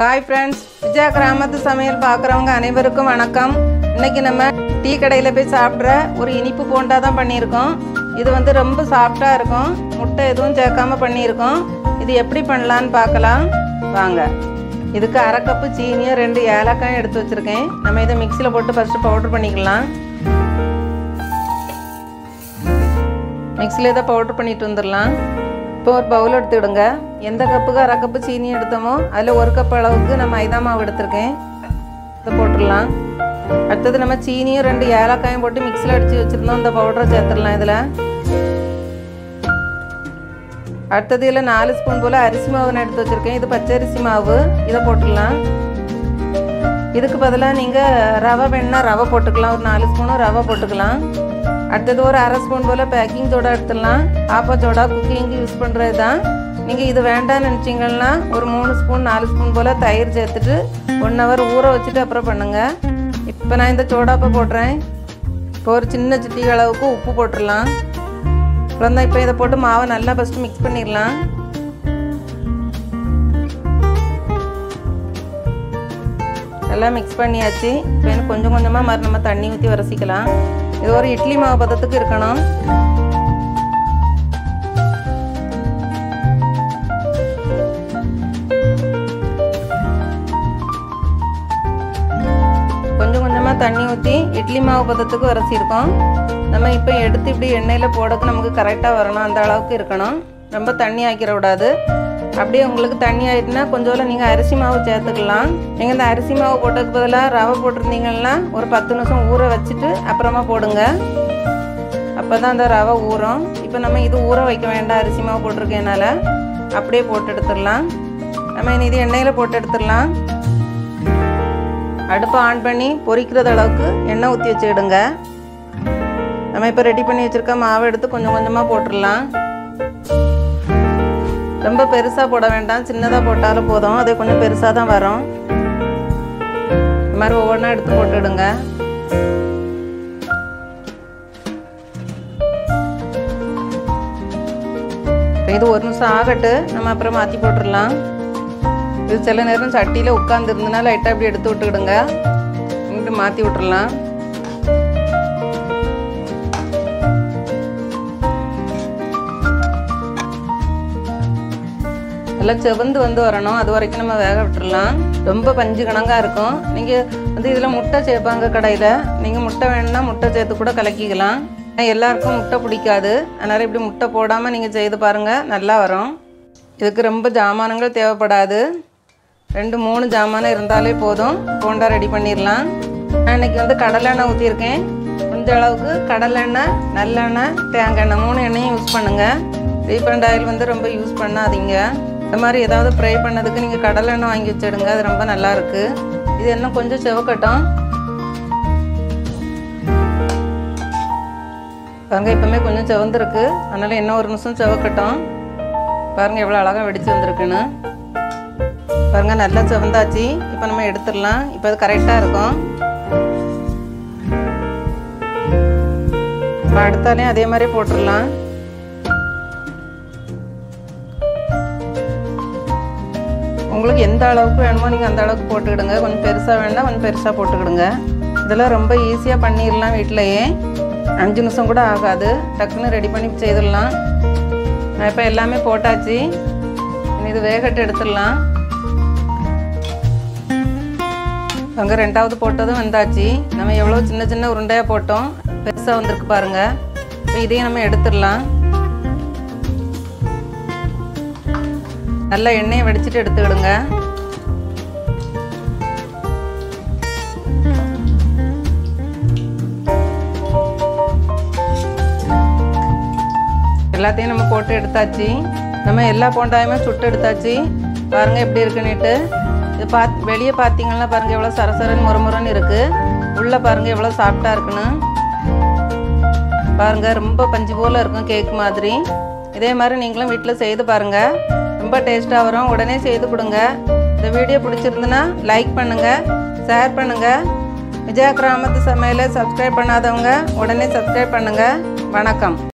hi friends Vijaya கிராமத்து சமையல் பார்க்குறவங்க அனைவருக்கும் வணக்கம் இன்னைக்கு நம்ம டீ கடையில் போய் சாப்பிட்ற ஒரு இனிப்பு போண்டா தான் பண்ணியிருக்கோம் இது வந்து ரொம்ப சாஃப்டாக இருக்கும் முட்டை எதுவும் சேர்க்காம பண்ணியிருக்கோம் இது எப்படி பண்ணலான்னு பார்க்கலாம் வாங்க இதுக்கு அரை கப்பு சீனியும் ரெண்டு ஏலக்காயும் எடுத்து வச்சுருக்கேன் நம்ம இதை மிக்சியில் போட்டு ஃபஸ்ட்டு பவுடர் பண்ணிக்கலாம் மிக்சியில் இதை பவுடர் பண்ணிட்டு வந்துடலாம் இப்போ ஒரு பவுல் எடுத்துக்கிடுங்க எந்த கப்புக்கு அரை கப்பு சீனி எடுத்தோமோ அதில் ஒரு கப் அளவுக்கு நான் மைதா மாவு எடுத்திருக்கேன் இதை போட்டுடலாம் அடுத்தது நம்ம சீனியும் ரெண்டு ஏலக்காயும் போட்டு மிக்சியில் அடித்து வச்சுருந்தோம் இந்த பவுடரை சேர்த்துடலாம் இதில் அடுத்தது இதில் நாலு ஸ்பூன் போல் அரிசி மாவு நான் எடுத்து வச்சுருக்கேன் இது பச்சரிசி மாவு இதை போட்டுடலாம் இதுக்கு பதிலாக நீங்கள் ரவை வேணுன்னா ரவை போட்டுக்கலாம் ஒரு நாலு ஸ்பூனும் ரவை போட்டுக்கலாம் அடுத்தது ஒரு அரை ஸ்பூன் போல் பேக்கிங் சோடா எடுத்துடலாம் ஆப்பா சோடா குக்கிங்க்கு யூஸ் பண்ணுறது தான் நீங்கள் இது வேண்டாம்னு நினச்சிங்கன்னா ஒரு மூணு ஸ்பூன் நாலு ஸ்பூன் போல் தயிர் சேர்த்துட்டு ஒன் ஹவர் ஊற வச்சுட்டு அப்புறம் பண்ணுங்கள் இப்போ நான் இந்த சோடாப்பை போடுறேன் இப்போ ஒரு சின்ன சிட்டி அளவுக்கு உப்பு போட்டுடலாம் அப்புறம் தான் இப்போ இதை போட்டு மாவை நல்லா ஃபஸ்ட்டு மிக்ஸ் பண்ணிடலாம் நல்லா மிக்ஸ் பண்ணியாச்சு இப்போ எனக்கு கொஞ்சம் கொஞ்சமாக மாதிரி நம்ம தண்ணி ஊற்றி வரசிக்கலாம் இது ஒரு இட்லி மாவு பதத்துக்கு இருக்கணும் கொஞ்சம் கொஞ்சமாக தண்ணி ஊற்றி இட்லி மாவு பதத்துக்கு வரசிருக்கோம் நம்ம இப்போ எடுத்து இப்படி எண்ணெயில் போடக்கு நமக்கு கரெக்டாக வரணும் அந்த அளவுக்கு இருக்கணும் ரொம்ப தண்ணி ஆக்கிட விடாது அப்படியே உங்களுக்கு தண்ணி ஆயிட்டுனா கொஞ்சோல நீங்கள் அரிசி மாவு சேர்த்துக்கலாம் நீங்கள் இந்த அரிசி மாவு போட்டதுக்கு பதிலாக ரவை போட்டிருந்தீங்கன்னா ஒரு பத்து நிமிஷம் ஊற வச்சுட்டு அப்புறமா போடுங்க அப்போ தான் அந்த ரவை ஊறும் இப்போ நம்ம இது ஊற வைக்க வேண்டாம் அரிசி மாவு போட்டிருக்கேனால அப்படியே போட்டு எடுத்துடலாம் நம்ம இனி இது எண்ணெயில் போட்டு எடுத்துடலாம் அடுப்பை ஆன் பண்ணி பொரிக்கிறது அளவுக்கு எண்ணெய் ஊற்றி வச்சுக்கிடுங்க நம்ம இப்போ ரெடி பண்ணி வச்சுருக்க மாவை எடுத்து கொஞ்சம் கொஞ்சமாக போட்டுடலாம் ரொம்ப பெருசாக போட வேண்டாம் சின்னதாக போட்டாலும் போதும் அது கொஞ்சம் பெருசாக தான் வரும் இந்த மாதிரி ஒவ்வொன்றா எடுத்து போட்டுடுங்க இது ஒரு நிமிஷம் ஆகட்டு நம்ம அப்புறம் மாற்றி போட்டுடலாம் இது சில நேரம் சட்டியில் உட்காந்துருந்தனால லைட்டாக இப்படி எடுத்து விட்டுக்கிடுங்க இங்கிட்டு மாற்றி விட்டுறலாம் எல்லாம் செவந்து வந்து வரணும் அது வரைக்கும் நம்ம வேக விட்டுறலாம் ரொம்ப பஞ்சு கணங்காக இருக்கும் நீங்கள் வந்து இதில் முட்டை சேர்ப்பாங்க கடையில் நீங்கள் முட்டை வேணும்னா முட்டை சேர்த்து கூட கலக்கிக்கலாம் எல்லாருக்கும் முட்டை பிடிக்காது அதனால் இப்படி முட்டை போடாமல் நீங்கள் செய்து பாருங்கள் நல்லா வரும் இதுக்கு ரொம்ப ஜாமானங்கள் தேவைப்படாது ரெண்டு மூணு ஜாமானம் இருந்தாலே போதும் போண்டா ரெடி பண்ணிடலாம் நான் இன்றைக்கி வந்து கடலெண்ணெய் ஊற்றிருக்கேன் முடிஞ்ச அளவுக்கு கடலெண்ணெய் நல்லெண்ணெய் தேங்காய் எண்ணெய் மூணு எண்ணெயும் யூஸ் பண்ணுங்கள் ரீஃபண்ட் ஆயில் வந்து ரொம்ப யூஸ் பண்ணாதீங்க இந்த மாதிரி ஏதாவது ஃப்ரை பண்ணதுக்கு நீங்கள் கடலெண்ணெய் வாங்கி வச்சிடுங்க அது ரொம்ப நல்லா இருக்கு இது இன்னும் கொஞ்சம் செவக்கட்டும் பாருங்க இப்போமே கொஞ்சம் செவந்துருக்கு அதனால் இன்னும் ஒரு நிமிஷம் செவக்கட்டும் பாருங்கள் எவ்வளோ அழகாக வெடிச்சு வந்திருக்குன்னு பாருங்க நல்லா செவந்தாச்சு இப்போ நம்ம எடுத்துடலாம் இப்போ அது கரெக்டாக இருக்கும் இப்போ அடுத்தாலையும் அதே மாதிரி போட்டுடலாம் உங்களுக்கு எந்த அளவுக்கு வேணுமோ நீங்கள் அந்த அளவுக்கு போட்டுக்கிடுங்க கொஞ்சம் பெருசாக வேணால் கொஞ்சம் பெருசாக போட்டுக்கிடுங்க இதெல்லாம் ரொம்ப ஈஸியாக பண்ணிடலாம் வீட்டிலையே அஞ்சு நிமிஷம் கூட ஆகாது டக்குன்னு ரெடி பண்ணி செய்திடலாம் நான் இப்போ எல்லாமே போட்டாச்சு இது வேகட்டு எடுத்துடலாம் அங்கே ரெண்டாவது போட்டதும் வந்தாச்சு நம்ம எவ்வளோ சின்ன சின்ன உருண்டையாக போட்டோம் பெருசாக வந்திருக்கு பாருங்கள் இப்போ இதையும் நம்ம எடுத்துடலாம் நல்லா எண்ணெயை வடிச்சிட்டு எடுத்துக்கிடுங்க எல்லாத்தையும் நம்ம போட்டு எடுத்தாச்சு நம்ம எல்லா போண்டாயுமே சுட்டு எடுத்தாச்சு பாருங்க எப்படி இருக்குன்னுட்டு இது பாத் வெளியே பார்த்தீங்கன்னா பாருங்கள் எவ்வளோ சரசரன்னு முறமுறன்னு இருக்குது உள்ளே பாருங்கள் எவ்வளோ சாஃப்டாக இருக்குன்னு பாருங்கள் ரொம்ப பஞ்சு போல் இருக்கும் கேக் மாதிரி இதே மாதிரி நீங்களும் வீட்டில் செய்து பாருங்கள் ரொம்ப டேஸ்ட்டாக வரும் உடனே செய்து கொடுங்க இந்த வீடியோ பிடிச்சிருந்துன்னா லைக் பண்ணுங்கள் ஷேர் பண்ணுங்கள் விஜயா கிராமத்து சமையலை சப்ஸ்கிரைப் பண்ணாதவங்க உடனே சப்ஸ்கிரைப் பண்ணுங்கள் வணக்கம்